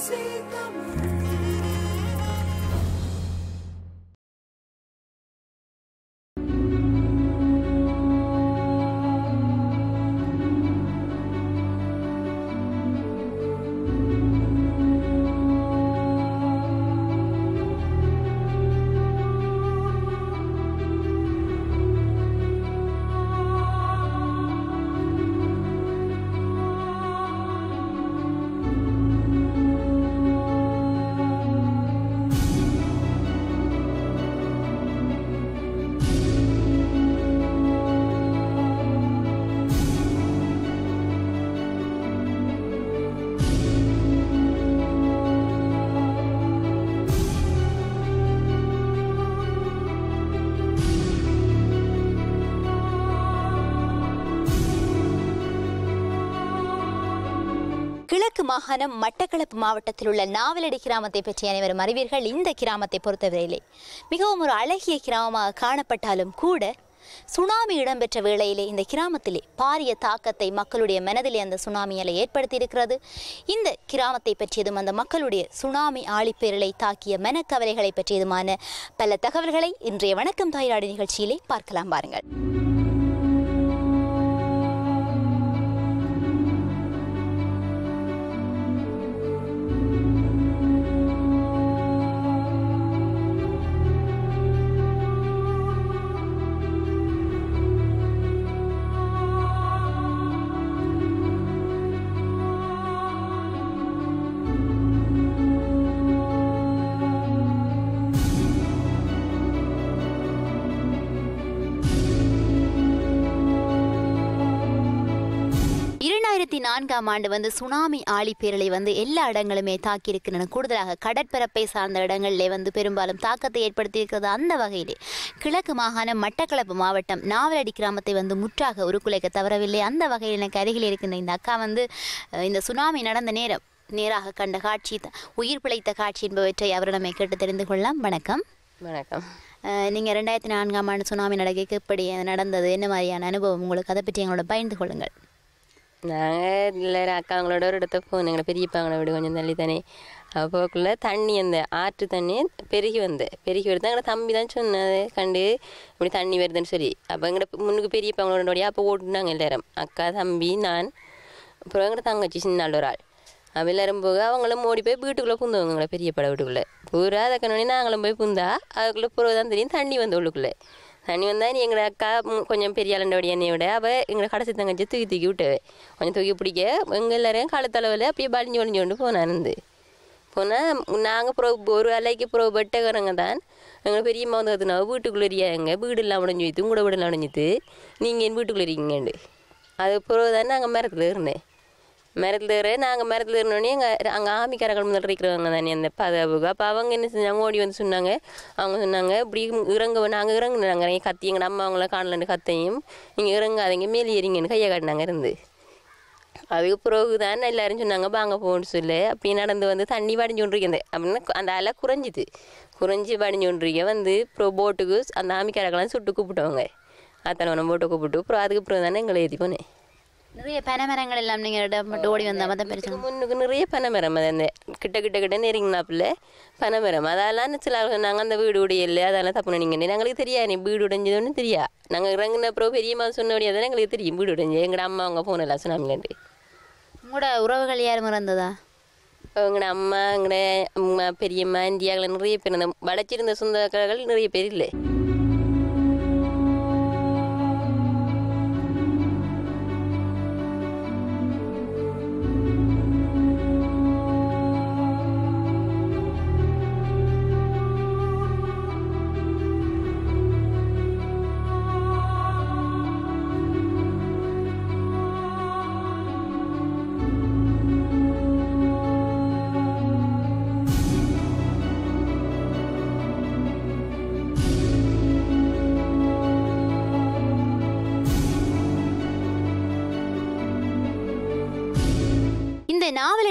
கிழக்கு மாகாணம் மட்டக்களப்பு மாவட்டத்தில் உள்ள நாவலடி கிராமத்தை பற்றி அனைவரும் அறிவீர்கள் இந்த கிராமத்தை பொறுத்தவரையிலே மிகவும் ஒரு அழகிய கிராமமாக காணப்பட்டாலும் கூட சுனாமி இடம்பெற்ற வேளையிலே இந்த கிராமத்திலே பாரிய தாக்கத்தை மக்களுடைய மனதிலே அந்த சுனாமி அலை ஏற்படுத்தியிருக்கிறது இந்த கிராமத்தை பற்றியதும் அந்த மக்களுடைய சுனாமி ஆழிப்பேரலை தாக்கிய மனக்கவலைகளை பற்றியதுமான பல தகவல்களை இன்றைய வணக்கம் தாய்நாடு நிகழ்ச்சியிலே பார்க்கலாம் பாருங்கள் இரண்டாயிரத்தி நான்காம் ஆண்டு வந்து சுனாமி ஆழிப்பேரலை வந்து எல்லா இடங்களுமே தாக்கியிருக்கின்றன கூடுதலாக கடற்பரப்பை சார்ந்த இடங்களிலே வந்து பெரும்பாலும் தாக்கத்தை ஏற்படுத்தியிருக்கிறது அந்த வகையிலே கிழக்கு மாகாணம் மட்டக்களப்பு மாவட்டம் நாவலடி கிராமத்தை வந்து முற்றாக உருக்குலைக்க தவறவில்லை அந்த வகையில் எனக்கு அருகில் இருக்கின்ற இந்த அக்கா வந்து அஹ், இந்த சுனாமி நடந்த நேரம் நேராக கண்ட காட்சி த- உயிர் பிழைத்த காட்சி என்பவற்றை அவரிடமே கேட்டு தெரிந்து கொள்ளலாம் வணக்கம் வணக்கம் அஹ், நீங்க ரெண்டாயிரத்தி நான்காம் ஆண்டு சுனாமி நடக்க எப்படி நடந்தது என்ன மாதிரியான அனுபவம் உங்களுக்கு அதை பற்றி எங்களோட பகிர்ந்து கொள்ளுங்கள் நாங்கள் இல்லை அக்காங்களோட ஒரு இடத்த போனோம் எங்களை பெரியப்பாங்களோட வீடு கொஞ்சம் தள்ளி தானே அப்போக்குள்ள தண்ணி அந்த ஆற்று தண்ணி பெருகி வந்து பெருகி வருது எங்களை தம்பி தான் சொன்னது கண்டு இப்படி தண்ணி வருதுன்னு சொல்லி அப்போ எங்கட முன்னுக்கு பெரியப்பாங்களோட அப்போ ஓட்டுனாங்க எல்லாரும் அக்கா தம்பி நான் அப்புறம் எங்கட தங்கச்சி சின்ன ஆள் ஒரு ஆள் அப்போ எல்லாரும் போக அவங்களும் ஓடி போய் வீட்டுக்குள்ளே புந்தவங்க எங்களை பெரிய பட வீட்டுக்குள்ளே பூரா அதை கண்ணோடனே நாங்களும் போய் புந்தா அதுக்குள்ளே பிறகு தான் தெரியும் தண்ணி வந்து உள்ளுக்குள்ளே தண்ணி வந்தால் நீ எங்களை அக்கா ம், கொஞ்சம் பெரிய ஆளண்டோட என்னைய விட அவள் எங்களை கடைசி தங்கச்சி தூக்கி தூக்கி விட்டுவே கொஞ்சம் தூக்கி பிடிக்க எங்கள் எல்லாரையும் கழுத்தளவில் அப்படியே பழிஞ்சு வழிஞ்சு கொண்டு போனாருந்து போனால் நாங்கள் ப்ரோ ஒரு அலைக்கு ப்ரோ வெட்டக்காரங்க தான் எங்களை பெரியம்மா வந்து கத்துனா வீட்டுக்குள்ளே எங்க வீடு இல்லாமல் உடஞ்சி வைத்து உங்களோட வீடு இல்லாமல் உடஞ்சித்து நீங்கள் என் வீட்டுக்குள்ளே இருக்கீங்கண்டு அது பிறகு தான் நாங்கள் மரத்தில் இருந்தேன் மரத்தில் ஏற நாங்கள் மரத்தில் ஏறினோடனே எங்கள் அங்கே ஆமிக்காரர்கள் முதல் இருக்கிறவங்க தானே அந்த பதவுக்கு அப்போ அவங்க என்ன செஞ்சாங்க ஓடி வந்து சொன்னாங்க அவங்க சொன்னாங்க இப்படி இறங்க நாங்கள் இறங்குனாங்க நீங்கள் கத்தி எங்கள் அம்மா அவங்கள காணலன்னு கத்தையும் நீங்கள் இறங்காதீங்க மேலே ஏறிங்கன்னு கையை காட்டினாங்க இருந்து அதுக்கு பிறகு தான் எல்லாரும் சொன்னாங்க வாங்க போன்னு சொல்லு அப்படி நடந்து வந்து தண்ணி வடிஞ்சு கொண்டிருக்கேன் அப்படின்னா அந்த அலை குறைஞ்சிது குறைஞ்சி வடிஞ்சு கொண்டிருக்க வந்து அப்புறம் போட்டுக்கு அந்த ஆமிக்காரர்கள்லாம் சுட்டு கூப்பிட்டவங்க அத்தனை போட்டு கூப்பிட்டு அப்புறம் அதுக்கு பிறகு தானே எங்களை ஏற்றி போனேன் நிறைய பனைமரங்கள் எல்லாம் நீங்கள் இடம் மட்டும் ஓடி வந்த மதம் இதுக்கு பிரச்சனை முன்னுக்கு நிறைய பனைமரம் அது அந்த கிட்ட கிட்ட கிட்ட நெருங்கினாப்புல பனைமரம் அதெல்லாம் சில ஆள் சொன்னாங்க அந்த வீடு உடையல அதெல்லாம் தப்பு நினைங்க எங்களுக்கு தெரியாது நீ வீடு உடைஞ்சதுன்னு தெரியா நாங்கள் இறங்குன அப்புறம் பெரியம்மா சொன்னபடியாக தானே எங்களுக்கு தெரியும் வீடு உடைஞ்சு எங்கட அம்மா அவங்க போனல சுனாமிலேருந்து உங்களோட உறவுகள் யாரும் இறந்ததா எங்கட அம்மா எங்கட அம்மா பெரியம்மா இந்தியாவில் நிறைய பேர் அந்த வளைச்சிருந்த சொந்தக்காரர்கள் நிறைய பேர் இல்லை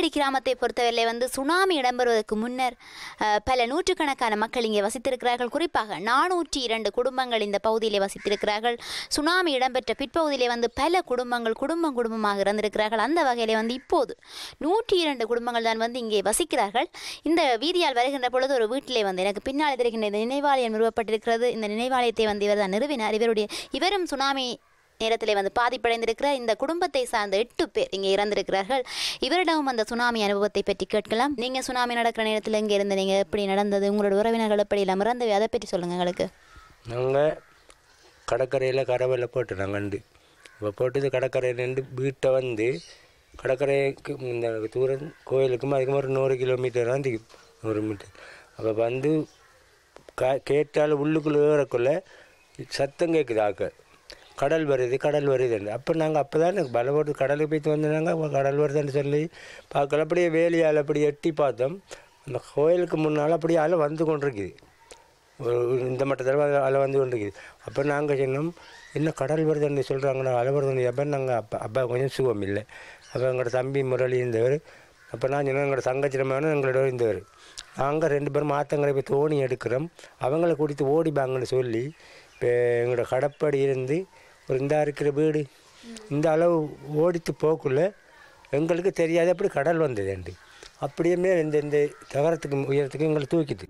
கிராமத்தை பொறுத்தவரை வந்து சுனாமி இடம்பெறுவதற்கு முன்னர் அஹ், பல நூற்றுக்கணக்கான மக்கள் இங்கே வசித்திருக்கிறார்கள் குறிப்பாக நானூற்றி இரண்டு குடும்பங்கள் இந்த பகுதியிலே வசித்திருக்கிறார்கள் சுனாமி இடம்பெற்ற பிற்பகுதியிலே வந்து பல குடும்பங்கள் குடும்பம் குடும்பமாக இறந்திருக்கிறார்கள் அந்த வகையிலே வந்து இப்போது நூற்றி இரண்டு குடும்பங்கள் தான் வந்து இங்கே வசிக்கிறார்கள் இந்த வீதியால் வருகின்ற பொழுது ஒரு வீட்டிலே வந்து எனக்கு பின்னால் இருக்கின்ற இந்த நினைவாலயம் நிறுவப்பட்டிருக்கிறது இந்த நினைவாலயத்தை வந்து இவர் தான் நிறுவினார் இவருடைய இவரும் சுனாமி நேரத்திலே வந்து பாதிப்படைந்திருக்கிற இந்த குடும்பத்தை சார்ந்த எட்டு பேர் இங்கே இறந்திருக்கிறார்கள் இவரிடமும் அந்த சுனாமி அனுபவத்தை பற்றி கேட்கலாம் நீங்கள் சுனாமி நடக்கிற நேரத்தில் இங்கே இருந்து நீங்கள் எப்படி நடந்தது உங்களோட உறவினர்கள் எப்படி எல்லாம் இறந்தவை அதை பற்றி சொல்லுங்கள் எங்களுக்கு நாங்கள் கடற்கரையில் கரவலை போட்டு நாங்கள் கண்டு இப்போ போட்டது கடற்கரையில் நின்று வீட்டை வந்து கடற்கரைக்கு இந்த தூரம் கோயிலுக்கும் அதுக்கும் ஒரு நூறு கிலோமீட்டர் தான் தெரியும் நூறு மீட்டர் அப்போ வந்து க கேட்டால் உள்ளுக்குள்ளே ஏறக்குள்ள சத்தம் கேட்குது ஆக்க கடல் வருது கடல் வருதுன்னு அப்போ நாங்கள் அப்போ தான் எனக்கு பல போட்டு கடலுக்கு போய்த்து வந்தாங்க கடல் வருதுன்னு சொல்லி பார்க்கல அப்படியே வேலியால் அப்படி எட்டி பார்த்தோம் அந்த கோயிலுக்கு முன்னால் அப்படியே அலை வந்து கொண்டிருக்குது ஒரு இந்த மட்டத்தில் அலை வந்து கொண்டிருக்குது அப்போ நாங்கள் சொன்னோம் என்ன கடல் வருதுன்னு சொல்கிறாங்கண்ணா அலை வருதுன்னு அப்போ நாங்கள் அப்பா அப்பா கொஞ்சம் சுகம் இல்லை அப்போ எங்களோட தம்பி முரளி இருந்தவர் அப்போ நான் சொன்னேன் எங்களோட தங்கச்சிரமான எங்களோட இருந்தவர் நாங்கள் ரெண்டு பேரும் ஆத்தங்கரை போய் தோணி எடுக்கிறோம் அவங்கள கூட்டிட்டு ஓடிப்பாங்கன்னு சொல்லி இப்போ எங்களோட கடப்படி இருந்து ஒரு இந்த இருக்கிற வீடு இந்த அளவு ஓடித்து போக்குள்ள எங்களுக்கு தெரியாது அப்படி கடல் வந்ததுண்டு அப்படியே மேல் இந்த இந்த தகரத்துக்கு உயரத்துக்கு எங்களை தூக்கிட்டு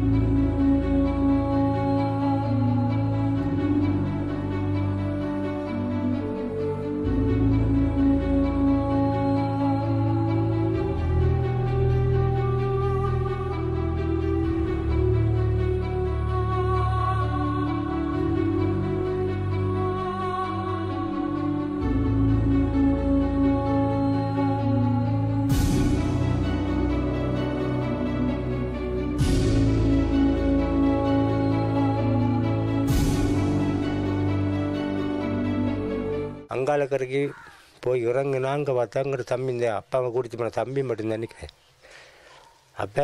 அங்காளக்கரைக்கு போய் இறங்குனா அங்கே பார்த்தா அங்கே தம்பி இந்த அப்பாவை கூட்டிட்டு போன தம்பி மட்டும்தான் நிற்கிறேன் அப்போ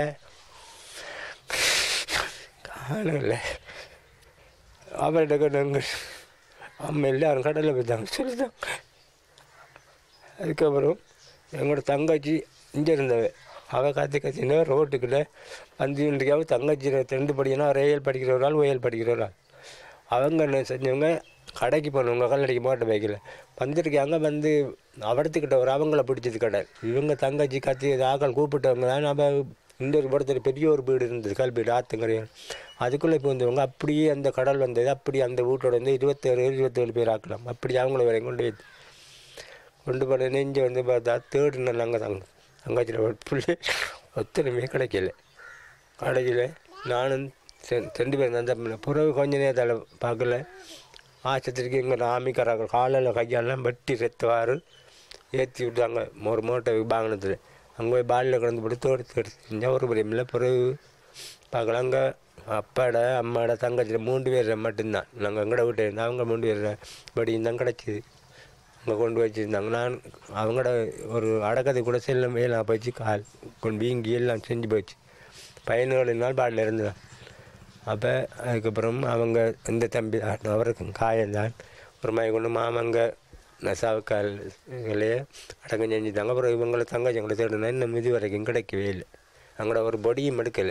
காணல அவர்கிட்ட நாங்கள் அம்மா எல்லாரும் கடலில் போய்த்தாங்க சொல்லிட்டாங்க அதுக்கப்புறம் எங்களோட தங்கச்சி இங்கே இருந்தவ அவள் காத்து கத்தினா ரோட்டுக்குள்ளே வந்து இன்றைக்கு அவள் தங்கச்சி ரெண்டு படிக்கனா ரயில் படிக்கிற ஒரு ஆள் ஒயல் படிக்கிற ஒரு ஆள் அவங்க என்ன செஞ்சவங்க கடைக்கு போனவங்க கல்லடிக்கு மோட்டை பைக்கில் வந்திருக்காங்க வந்து அவடத்துக்கிட்ட ஒரு அவங்கள பிடிச்சது கடை இவங்க தங்கச்சி கத்தி ஆக்கள் கூப்பிட்டவங்க தான் நம்ம இந்த ஒரு படத்தில் பெரிய ஒரு வீடு இருந்தது கல் வீடு ஆத்துங்கரையான் அதுக்குள்ளே இப்போ வந்தவங்க அப்படியே அந்த கடல் வந்தது அப்படி அந்த வீட்டோட வந்து இருபத்தேழு இருபத்தேழு பேர் ஆக்கலாம் அப்படி அவங்கள வரையும் கொண்டு போய் கொண்டு போன நெஞ்சு வந்து பார்த்தா தேர்டு நாள் அங்கே தாங்க தங்கச்சியில் புள்ளி ஒத்தனமே கிடைக்கல கிடைக்கல நானும் செ- ரெண்டு பேரும் அந்த புறவு கொஞ்ச நேரத்தால் பார்க்கல ஆஸ்பத்திரிக்கு இங்கே ஆமிக்காராங்க காலில் கையாலாம் வெட்டி செத்துவார் ஏற்றி விட்டாங்க ஒரு மூட்டை வாங்கினத்தில் அங்கே போய் பாலில் கிடந்து போட்டு தோடு தேடி செஞ்சால் ஒரு பிரியமில்ல பிறகு பார்க்கலாம் அங்கே அப்பாட அம்மாட தங்கச்சியில் மூன்று பேர் மட்டும்தான் நாங்கள் எங்கட வீட்டை இருந்து அவங்க மூன்று பேர் படியும் தான் கிடச்சிது அங்கே கொண்டு வச்சுருந்தாங்க நான் அவங்களோட ஒரு அடக்கத்தை கூட செல்ல மேலாம் போச்சு கால் கொண்டு வீங்கி எல்லாம் செஞ்சு போச்சு பதினேழு நாள் பாட்டில் இருந்தேன் அப்போ அதுக்கப்புறம் அவங்க இந்த தம்பி தான் அவருக்கு காயம்தான் ஒரு மாதிரி கொண்டு மாமங்க நெசாவுக்கால் இதுலையே அடக்கம் செஞ்சுட்டாங்க அப்புறம் இவங்களை தங்கச்சி எங்களை தேடினா இன்னும் இது வரைக்கும் கிடைக்கவே இல்லை அவங்களோட ஒரு பொடியும் எடுக்கலை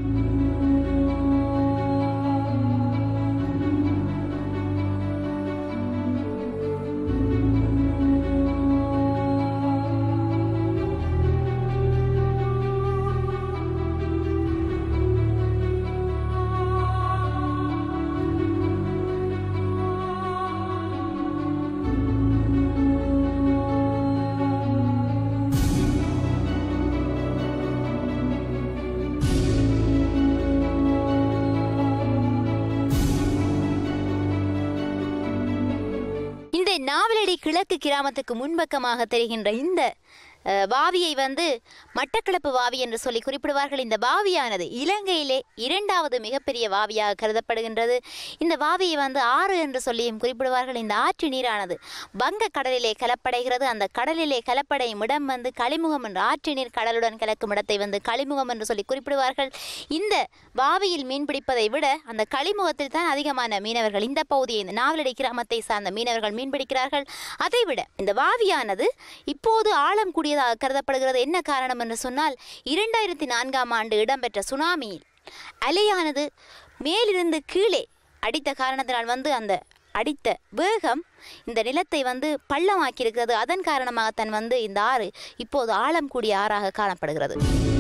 இந்த நாவலடி கிழக்கு கிராமத்துக்கு முன்பக்கமாக தெரிகின்ற இந்த அஹ், வாவியை வந்து மட்டக்களப்பு வாவி என்று சொல்லி குறிப்பிடுவார்கள் இந்த வாவியானது இலங்கையிலே இரண்டாவது மிகப்பெரிய வாவியாக கருதப்படுகின்றது இந்த வாவியை வந்து ஆறு என்று சொல்லியும் குறிப்பிடுவார்கள் இந்த ஆற்று நீரானது வங்க கடலிலே கலப்படைகிறது அந்த கடலிலே கலப்படையும் இடம் வந்து களிமுகம் என்ற ஆற்று நீர் கடலுடன் கலக்கும் இடத்தை வந்து களிமுகம் என்று சொல்லி குறிப்பிடுவார்கள் இந்த வாவியில் மீன் பிடிப்பதை விட அந்த களிமுகத்தில் தான் அதிகமான மீனவர்கள் இந்த பகுதியை இந்த நாவலடி கிராமத்தை சார்ந்த மீனவர்கள் மீன் பிடிக்கிறார்கள் அதைவிட இந்த வாவியானது இப்போது ஆழம் கூடிய கூடியதாக கருதப்படுகிறது என்ன காரணம் என்று சொன்னால் இரண்டாயிரத்தி நான்காம் ஆண்டு இடம்பெற்ற சுனாமியில் அலையானது மேலிருந்து கீழே அடித்த காரணத்தினால் வந்து அந்த அடித்த வேகம் இந்த நிலத்தை வந்து பள்ளமாக்கியிருக்கிறது அதன் காரணமாகத்தான் வந்து இந்த ஆறு இப்போது ஆழம் கூடிய ஆறாக காணப்படுகிறது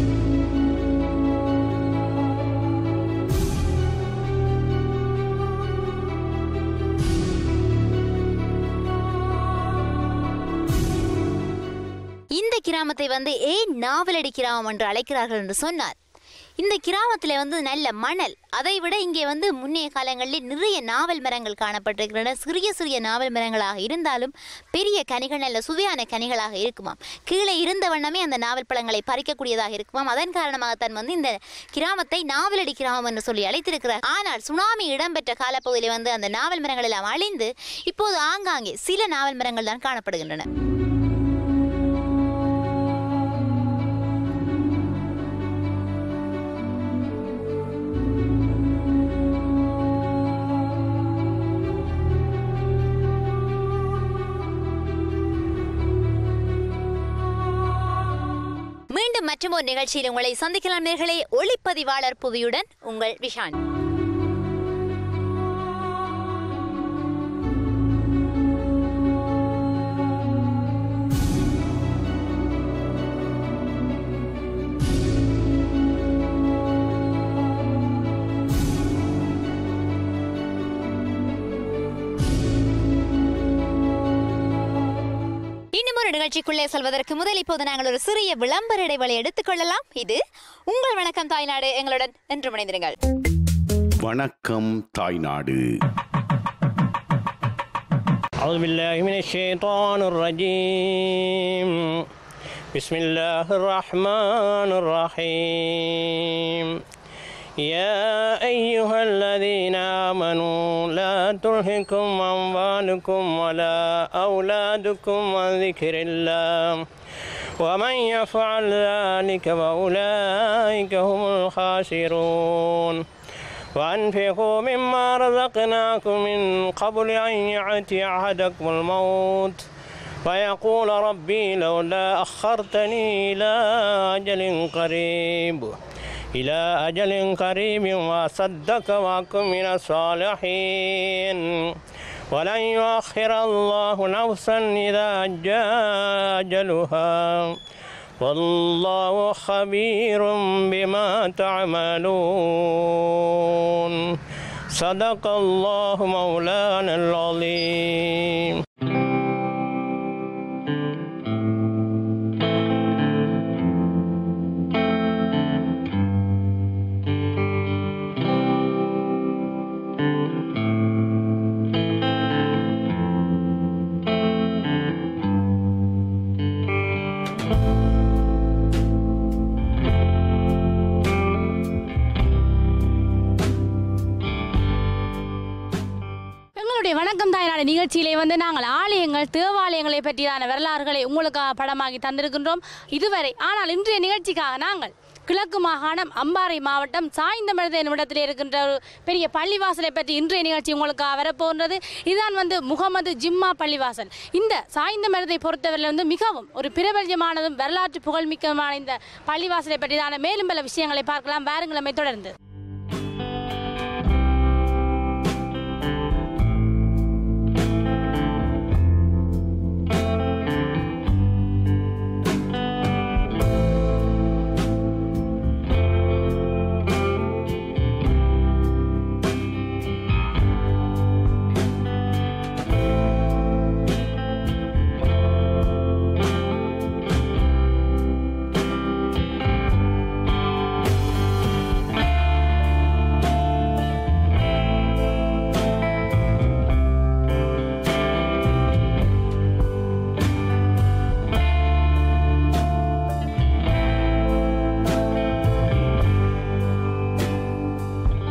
இந்த கிராமத்தை வந்து ஏன் நாவலடி கிராமம் என்று அழைக்கிறார்கள் என்று சொன்னார் இந்த கிராமத்தில் வந்து நல்ல மணல் அதை விட இங்கே வந்து முன்னைய காலங்களில் நிறைய நாவல் மரங்கள் காணப்பட்டிருக்கின்றன சிறிய சிறிய நாவல் மரங்களாக இருந்தாலும் பெரிய கனிகள் நல்ல சுவையான கனிகளாக இருக்குமாம் கீழே இருந்த வண்ணமே அந்த நாவல் பழங்களை பறிக்கக்கூடியதாக இருக்குமாம் அதன் காரணமாகத்தான் வந்து இந்த கிராமத்தை நாவலடி கிராமம் என்று சொல்லி அழைத்திருக்கிறார் ஆனால் சுனாமி இடம்பெற்ற காலப்பகுதியில் வந்து அந்த நாவல் மரங்கள் எல்லாம் அழிந்து இப்போது ஆங்காங்கே சில நாவல் மரங்கள் தான் காணப்படுகின்றன மீண்டும் மற்றும் ஒரு நிகழ்ச்சியில் உங்களை சந்திக்கலாம் நேர்களே ஒளிப்பதிவாளர் புவியுடன் உங்கள் விஷான் இன்னும் ஒரு நிகழ்ச்சிக்குள்ளே செல்வதற்கு முதல் இப்போது நாங்கள் ஒரு சிறிய விளம்பர இடைவெளி எடுத்துக்கொள்ளலாம் இது உங்கள் வணக்கம் தாய்நாடு எங்களுடன் என்று முனைந்திருங்கள் வணக்கம் தாய்நாடு أعوذ بالله من الشيطان الرجيم بسم الله الرحمن الرحيم يا أيها الذين آمنوا لا تلهكم أموالكم ولا أولادكم عن ذكر الله ومن يفعل ذلك فأولئك هم الخاسرون وأنفقوا مما رزقناكم من قبل أن يأتي أحدكم الموت فيقول ربي لولا أخرتني إلى أجل قريب إلى أجل قريب وأصدق وأكن من الصالحين ولن يؤخر الله نفسا إذا جاء أجلها والله خبير بما تعملون صدق الله مولانا العظيم எங்களுடைய வணக்கம் தாய்நாடு நிகழ்ச்சியிலே வந்து நாங்கள் ஆலயங்கள் தேவாலயங்களை பற்றியான வரலாறுகளை உங்களுக்காக படமாகி தந்திருக்கின்றோம் இதுவரை ஆனால் இன்றைய நிகழ்ச்சிக்காக நாங்கள் கிழக்கு மாகாணம் அம்பாறை மாவட்டம் சாய்ந்தமிழத என்னுமிடத்தில் இருக்கின்ற ஒரு பெரிய பள்ளிவாசலை பற்றி இன்றைய நிகழ்ச்சி உங்களுக்காக வரப்போகின்றது இதுதான் வந்து முகமது ஜிம்மா பள்ளிவாசல் இந்த சாய்ந்தமிழதை பொறுத்தவரையில் வந்து மிகவும் ஒரு பிரபல்யமானதும் வரலாற்று புகழ்மிக்கமான இந்த பள்ளிவாசலை பற்றிதான மேலும் பல விஷயங்களை பார்க்கலாம் வாருங்களமை தொடர்ந்து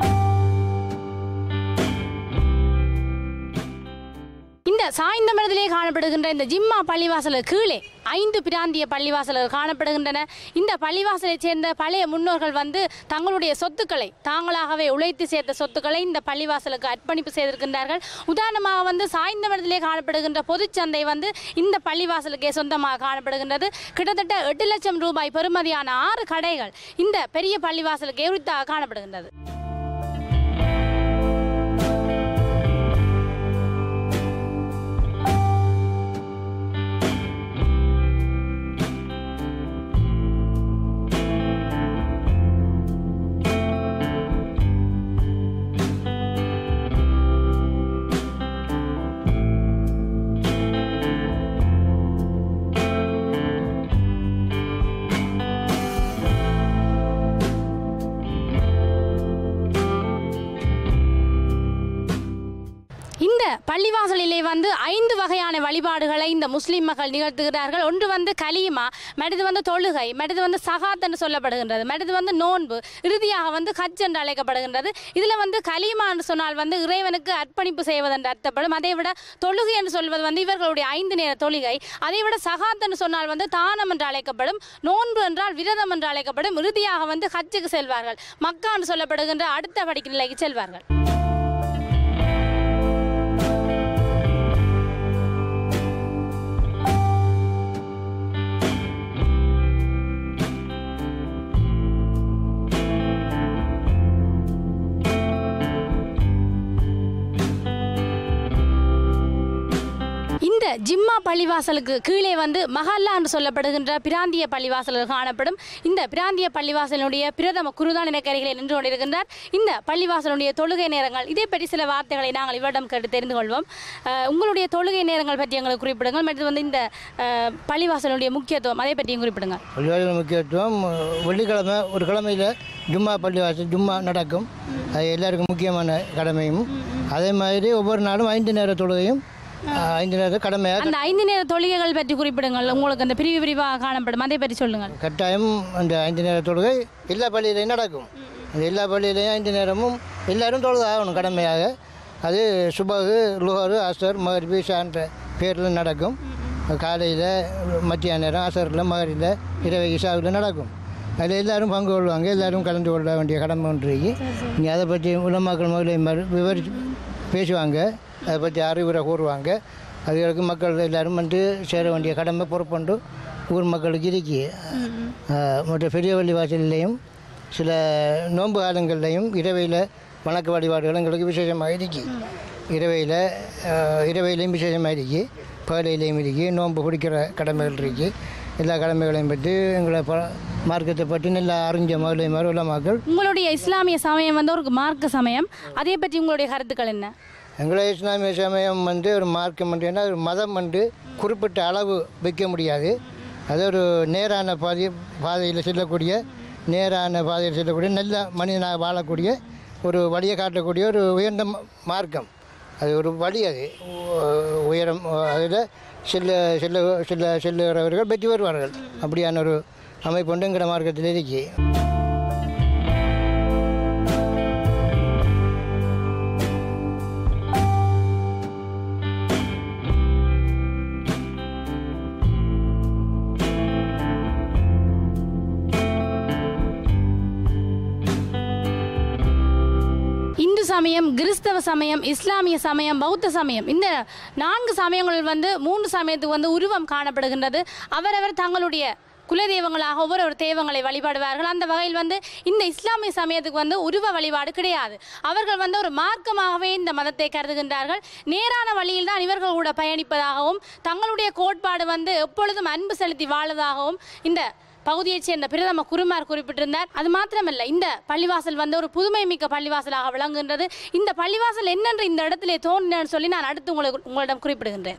இந்த சாய்ந்த மனதிலே காணப்படுகின்ற இந்த ஜிம்மா பள்ளிவாசலுக்கு கீழே ஐந்து பிராந்திய பள்ளிவாசல்கள் காணப்படுகின்றன இந்த பள்ளிவாசலைச் சேர்ந்த பழைய முன்னோர்கள் வந்து தங்களுடைய சொத்துக்களை தாங்களாகவே உழைத்து சேர்த்த சொத்துக்களை இந்த பள்ளிவாசலுக்கு அர்ப்பணிப்பு செய்திருக்கின்றார்கள் உதாரணமாக வந்து சாய்ந்தமரத்திலே காணப்படுகின்ற பொதுச்சந்தை வந்து இந்த பள்ளிவாசலுக்கே சொந்தமாக காணப்படுகின்றது கிட்டத்தட்ட எட்டு லட்சம் ரூபாய் பெறுமதியான ஆறு கடைகள் இந்த பெரிய பள்ளிவாசலுக்கு உரித்தாக காணப்படுகின்றது இந்த பள்ளிவாசலிலே வந்து ஐந்து வகையான வழிபாடுகளை இந்த முஸ்லிம் மக்கள் நிகழ்த்துகிறார்கள் ஒன்று வந்து கலிமா மற்றது வந்து தொழுகை மற்றது வந்து சகாத் என்று சொல்லப்படுகின்றது மற்றது வந்து நோன்பு இறுதியாக வந்து ஹஜ் என்று அழைக்கப்படுகின்றது இதில் வந்து கலிமா என்று சொன்னால் வந்து இறைவனுக்கு அர்ப்பணிப்பு செய்வதென்று அர்த்தப்படும் அதை விட தொழுகை என்று சொல்வது வந்து இவர்களுடைய ஐந்து நேர தொழுகை அதை விட சகாத் என்று சொன்னால் வந்து தானம் என்று அழைக்கப்படும் நோன்பு என்றால் விரதம் என்று அழைக்கப்படும் இறுதியாக வந்து ஹஜ்ஜுக்கு செல்வார்கள் மக்கா என்று சொல்லப்படுகின்ற அடுத்த படிக்க நிலைக்கு செல்வார்கள் இந்த ஜிம்மா பள்ளிவாசலுக்கு கீழே வந்து மஹல்லா என்று சொல்லப்படுகின்ற பிராந்திய பள்ளிவாசல்கள் காணப்படும் இந்த பிராந்திய பள்ளிவாசலுடைய பிரதம குருதான் இனக்கரைகளை நின்று கொண்டிருக்கின்றார் இந்த பள்ளிவாசலுடைய தொழுகை நேரங்கள் இதை பற்றி சில வார்த்தைகளை நாங்கள் இவரிடம் கேட்டு தெரிந்து கொள்வோம் அஹ், உங்களுடைய தொழுகை நேரங்கள் பற்றி எங்களுக்கு குறிப்பிடுங்கள் மற்றும் வந்து இந்த அஹ், பள்ளிவாசலுடைய முக்கியத்துவம் அதை பற்றியும் குறிப்பிடுங்கள் பள்ளிவாசல் முக்கியத்துவம் வெள்ளிக்கிழமை ஒரு கிழமையில் ஜும்மா பள்ளிவாசல் ஜும்மா நடக்கும் அது எல்லாருக்கும் முக்கியமான கடமையும் அதே மாதிரி ஒவ்வொரு நாளும் ஐந்து நேர தொழுகையும் அஹ், ஐந்து நேர கடமையாக அந்த ஐந்து நேர தொழுகைகள் பற்றி குறிப்பிடுங்கள் உங்களுக்கு அந்த பிரிவு பிரிவாக காணப்படும் அதை பற்றி சொல்லுங்கள் கட்டாயம் அந்த ஐந்து நேர தொழுகை எல்லா பள்ளியிலையும் நடக்கும் அந்த எல்லா பள்ளியிலையும் ஐந்து நேரமும் எல்லாரும் தொழுது ஆகணும் கடமையாக அது சுபகு லுஹரு அசர் மகரிபி ஷான்ற பேரில் நடக்கும் காலையில் மத்தியான நேரம் அசரில் மகரில் இரவு இஷாவில் நடக்கும் அதில் எல்லாரும் பங்கு கொள்வாங்க எல்லாரும் கலந்து கொள்ள வேண்டிய கடமை ஒன்று இருக்கு நீ அதை பற்றி உலமாக்கள் முதலில் விவரித்து பேசுவாங்க அதை பற்றி அறிவுரை கூறுவாங்க அதுகளுக்கு மக்கள் எல்லாரும் வந்து சேர வேண்டிய கடமை பொறுப்புண்டு ஊர் மக்களுக்கு இருக்கு ஆஹ் மற்ற பெரியவள்ளி வாசல்லையும் சில நோன்பு காலங்கள்லையும் இரவையில் வணக்க வழிபாடுகள் எங்களுக்கு விசேஷமாக இருக்கு இரவையில் இரவையிலையும் விசேஷமாக இருக்கு பகலையிலையும் இருக்கு நோன்பு பிடிக்கிற கடமைகள் இருக்கு எல்லா கடமைகளையும் பற்றி எங்களை ப மார்க்கத்தை பற்றி நல்லா அறிஞ்ச மகளை மாதிரி உள்ள மக்கள் உங்களுடைய இஸ்லாமிய சமயம் வந்து ஒரு மார்க்க சமயம் அதை பற்றி உங்களுடைய கருத்துக்கள் என்ன எங்களை இஸ்லாமிய சமயம் வந்து ஒரு மார்க்கம் வந்து ஒரு மதம் வந்து குறிப்பிட்ட அளவு வைக்க முடியாது அது ஒரு நேரான பாதை பாதையில் செல்லக்கூடிய நேரான பாதையில் செல்லக்கூடிய நல்ல மனிதனாக வாழக்கூடிய ஒரு வழியை காட்டக்கூடிய ஒரு உயர்ந்த ம- மார்க்கம் அது ஒரு வழி அது உ- உயரம் அதில் செல்ல செல்ல செல்ல செல்லுகிறவர்கள் வெற்றி பெறுவார்கள் அப்படியான ஒரு அமைப்பு வந்து எங்களோட மார்க்கத்தில் இருக்கு இந்து சமயம் கிறிஸ்தவ சமயம் இஸ்லாமிய சமயம் பௌத்த சமயம் இந்த நான்கு சமயங்கள் வந்து மூன்று சமயத்துக்கு வந்து உருவம் காணப்படுகின்றது அவரவர் தங்களுடைய குலதெய்வங்களாக ஒவ்வொரு ஒரு தெய்வங்களை வழிபடுவார்கள் அந்த வகையில் வந்து இந்த இஸ்லாமிய சமயத்துக்கு வந்து உருவ வழிபாடு கிடையாது அவர்கள் வந்து ஒரு மார்க்கமாகவே இந்த மதத்தை கருதுகின்றார்கள் நேரான வழியில் தான் இவர்கள் கூட பயணிப்பதாகவும் தங்களுடைய கோட்பாடு வந்து எப்பொழுதும் அன்பு செலுத்தி வாழுவதாகவும் இந்த பகுதியைச் சேர்ந்த பிரதம குருமார் குறிப்பிட்டிருந்தார் அது மாத்திரமல்ல இந்த பள்ளிவாசல் வந்து ஒரு புதுமை மிக்க பள்ளிவாசலாக விளங்குகின்றது இந்த பள்ளிவாசல் என்னென்று இந்த இடத்திலே தோன்றினு சொல்லி நான் அடுத்து உங்களுக்கு உங்களிடம் குறிப்பிடுகின்றேன்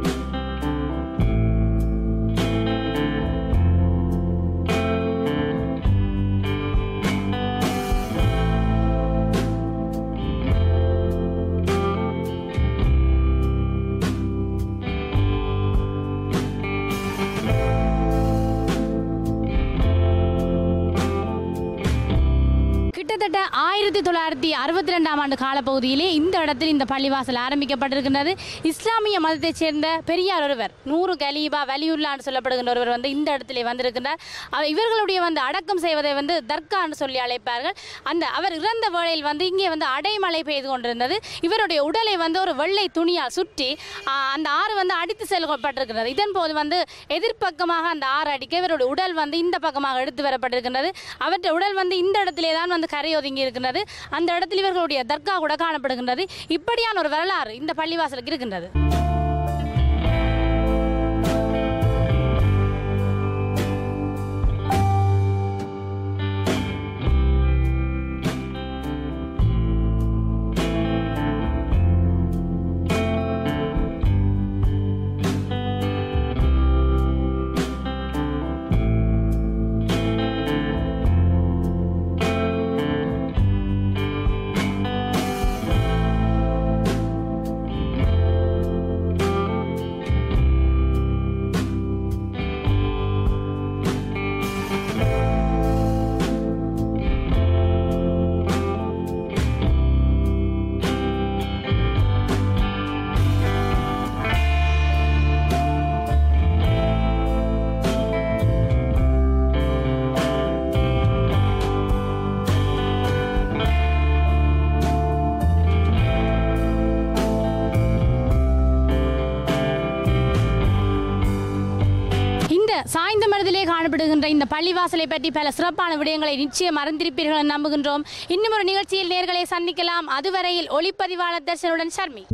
கிட்டத்தட்ட ஆயிரத்தி தொள்ளாயிரத்தி அறுபத்தி ரெண்டாம் ஆண்டு காலப்பகுதியிலே இந்த இடத்தில் இந்த பள்ளிவாசல் ஆரம்பிக்கப்பட்டிருக்கின்றது இஸ்லாமிய மதத்தைச் சேர்ந்த பெரியார் ஒருவர் நூறு கலீபா வலியுல்லான்னு சொல்லப்படுகின்ற ஒருவர் வந்து இந்த இடத்திலே வந்திருக்கின்றார் அவர் இவர்களுடைய வந்து அடக்கம் செய்வதை வந்து தர்கான்னு சொல்லி அழைப்பார்கள் அந்த அவர் இறந்த வேளையில் வந்து இங்கே வந்து அடைமழை பெய்து கொண்டிருந்தது இவருடைய உடலை வந்து ஒரு வெள்ளை துணியால் சுற்றி ஆ, அந்த ஆறு வந்து அடித்து செல்லப்பட்டிருக்கிறது இதன் போது வந்து எதிர்ப்பக்கமாக அந்த ஆறு அடிக்க இவருடைய உடல் வந்து இந்த பக்கமாக எடுத்து வரப்பட்டிருக்கின்றது அவற்றை உடல் வந்து இந்த இடத்திலே தான் வந்து கரை ஒதுங்கி இருக்கின்றது அந்த இடத்தில் இவர்களுடைய தர்கா கூட காணப்படுகின்றது இப்படியான ஒரு வரலாறு இந்த பள்ளிவாசலுக்கு இருக்கின்றது இந்த சாய்ந்த மருதிலே காணப்படுகின்ற இந்த பள்ளிவாசலை பற்றி பல சிறப்பான விடயங்களை நிச்சயம் அறிந்திருப்பீர்கள் என நம்புகின்றோம் இன்னும் ஒரு நிகழ்ச்சியில் நேர்களை சந்திக்கலாம் அதுவரையில் ஒளிப்பதிவாளர் தர்ஷனுடன் ஷர்மி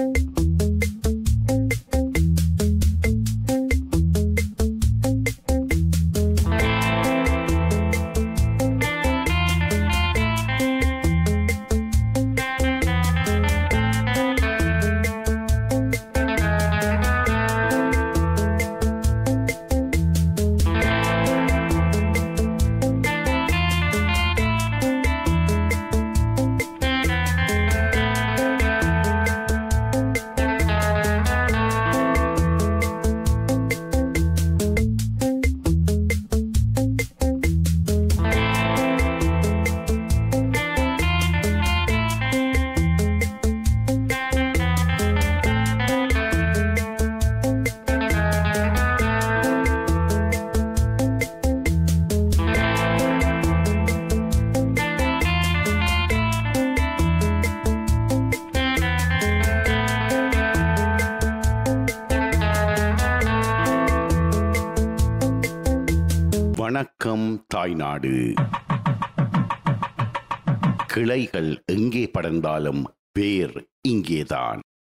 வணக்கம் தாய்நாடு கிளைகள் எங்கே படர்ந்தாலும் வேர் இங்கேதான்